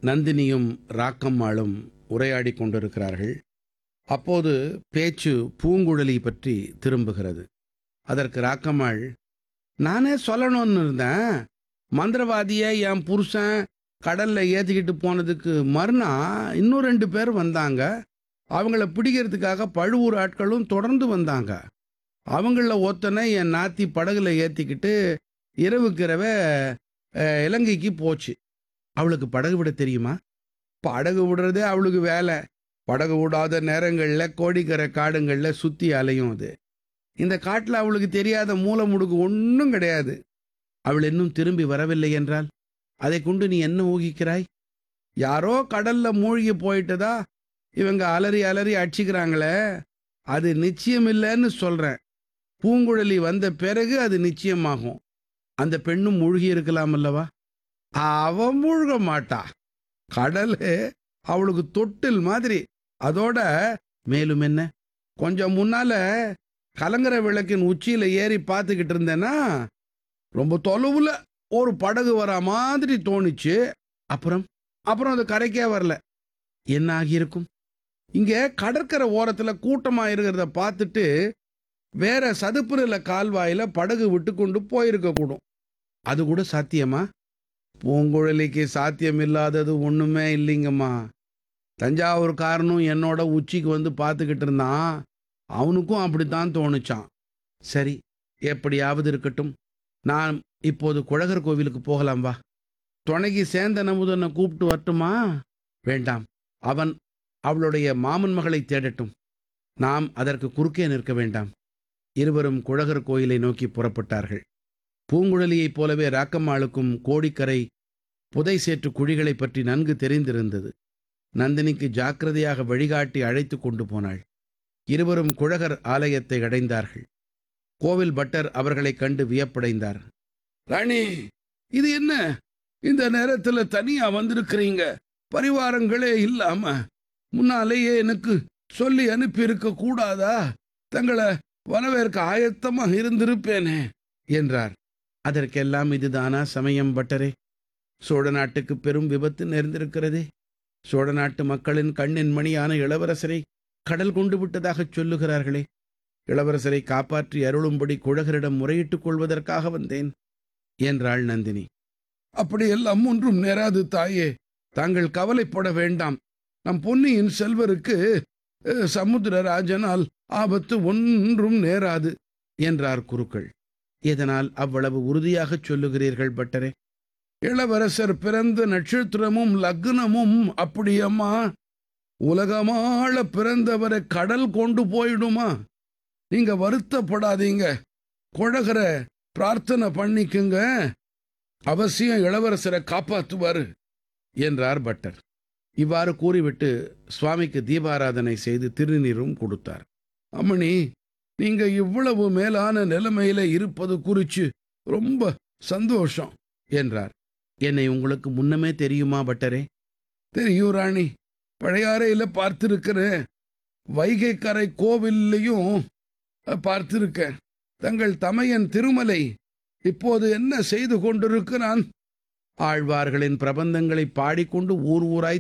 நந்தினியும் ராக்கம்மாளும் உரையாடிக் கொண்டிருக்கிறார்கள் அப்போது பேச்சு பூங்குழலி பற்றி திரும்புகிறது அதற்கு ராக்கம்மாள் நானே சொல்லணும்னு இருந்தேன் மந்திரவாதியை என் புருஷன் கடல்ல ஏத்திக்கிட்டு போனதுக்கு மறுநாள் இன்னும் ரெண்டு பேர் வந்தாங்க அவங்கள பிடிக்கிறதுக்காக பழுவூர் ஆட்களும் தொடர்ந்து வந்தாங்க அவங்கள ஒத்தனை என் நாத்தி படகுல ஏத்திக்கிட்டு இரவுக்கிரவ அஹ், இலங்கைக்கு போச்சு அவளுக்கு படகு விட தெரியுமா படகு விடுறதே அவளுக்கு வேலை படகு விடாத நேரங்களில் கோடிக்கரை காடுங்களில் சுற்றி அலையும் அது இந்த காட்டில் அவளுக்கு தெரியாத மூல முடுக்கு ஒன்றும் கிடையாது அவள் இன்னும் திரும்பி வரவில்லை என்றால் அதை கொண்டு நீ என்ன ஊகிக்கிறாய் யாரோ கடல்ல மூழ்கி போயிட்டதா இவங்க அலறி அலறி அடிச்சுக்கிறாங்களே அது நிச்சயம் இல்லைன்னு சொல்றேன் பூங்குழலி வந்த பிறகு அது நிச்சயமாகும் அந்த பெண்ணும் மூழ்கி இருக்கலாம் அல்லவா அவ மூழ்க மாட்டா கடலு அவளுக்கு தொட்டில் மாதிரி அதோட மேலும் என்ன கொஞ்சம் முன்னால கலங்கர விளக்கின் உச்சியில ஏறி பார்த்துக்கிட்டு இருந்தேன்னா ரொம்ப தொலைவுல ஒரு படகு வர மாதிரி தோணுச்சு அப்புறம் அப்புறம் அது கரைக்கே வரல என்ன ஆகியிருக்கும் இங்க கடற்கரை ஓரத்துல கூட்டமா இருக்கிறத பார்த்துட்டு வேற சதுப்பு நில கால்வாயில படகு விட்டு கொண்டு போயிருக்க கூடும் அது கூட சாத்தியமா பூங்குழலிக்கு சாத்தியம் இல்லாதது ஒண்ணுமே இல்லைங்கம்மா தஞ்சாவூர்காரனும் என்னோட உச்சிக்கு வந்து பார்த்துக்கிட்டு இருந்தான் அவனுக்கும் அப்படித்தான் தோணுச்சான் சரி எப்படியாவது இருக்கட்டும் நான் இப்போது குழகர் கோவிலுக்கு போகலாம் வா துணைக்கு சேந்தன் அமுதனை கூப்பிட்டு வரட்டுமா வேண்டாம் அவன் அவளுடைய மாமன் மகளை தேடட்டும் நாம் அதற்கு குறுக்கே நிற்க வேண்டாம் இருவரும் குழகர் கோயிலை நோக்கி புறப்பட்டார்கள் பூங்குழலியைப் போலவே ராக்கம்மாளுக்கும் கோடிக்கரை புதை சேற்று குழிகளைப் பற்றி நன்கு தெரிந்திருந்தது நந்தினிக்கு ஜாக்கிரதையாக வழிகாட்டி அழைத்து கொண்டு போனாள் இருவரும் குழகர் ஆலயத்தை அடைந்தார்கள் கோவில் பட்டர் அவர்களைக் கண்டு வியப்படைந்தார் ராணி இது என்ன இந்த நேரத்துல தனியா வந்திருக்கிறீங்க பரிவாரங்களே இல்லாம முன்னாலேயே எனக்கு சொல்லி அனுப்பி இருக்க கூடாதா தங்களை வரவேற்க ஆயத்தமா இருந்திருப்பேனே என்றார் அதற்கெல்லாம் இதுதானா சமயம் பட்டரே சோழ நாட்டுக்கு பெரும் விபத்து நேர்ந்திருக்கிறதே சோழ நாட்டு மக்களின் கண்ணின் மணியான இளவரசரை கடல் கொண்டு விட்டதாகச் சொல்லுகிறார்களே இளவரசரை காப்பாற்றி அருளும்படி குழகரிடம் முறையிட்டுக் கொள்வதற்காக வந்தேன் என்றாள் நந்தினி அப்படியெல்லாம் ஒன்றும் நேராது தாயே தாங்கள் கவலைப்பட வேண்டாம் நம் பொன்னியின் செல்வருக்கு அஹ், சமுத்திரராஜனால் ஆபத்து ஒன்றும் நேராது என்றார் குருக்கள் இதனால் அவ்வளவு உறுதியாகச் சொல்லுகிறீர்கள் பட்டரே இளவரசர் பிறந்த நட்சத்திரமும் லக்னமும் அப்படியம்மா உலகமாள பிறந்தவரை கடல் கொண்டு போயிடுமா நீங்க வருத்தப்படாதீங்க குழகர பிரார்த்தனை பண்ணிக்குங்க அவசியம் இளவரசரை காப்பாத்துவாரு என்றார் பட்டர் இவ்வாறு கூறிவிட்டு சுவாமிக்கு தீபாராதனை செய்து திருநீரும் கொடுத்தார் அம்மணி நீங்க இவ்வளவு மேலான நிலைமையில இருப்பது குறிச்சு ரொம்ப சந்தோஷம் என்றார் என்னை உங்களுக்கு முன்னமே தெரியுமா பட்டரே தெரியும் ராணி பழையாறையில பார்த்திருக்கிறேன் வைகை கரை கோவில்லையும் பார்த்திருக்கேன் தங்கள் தமையன் திருமலை இப்போது என்ன செய்து கொண்டிருக்கிறான் ஆழ்வார்களின் பிரபந்தங்களை பாடிக்கொண்டு ஊர் ஊராய்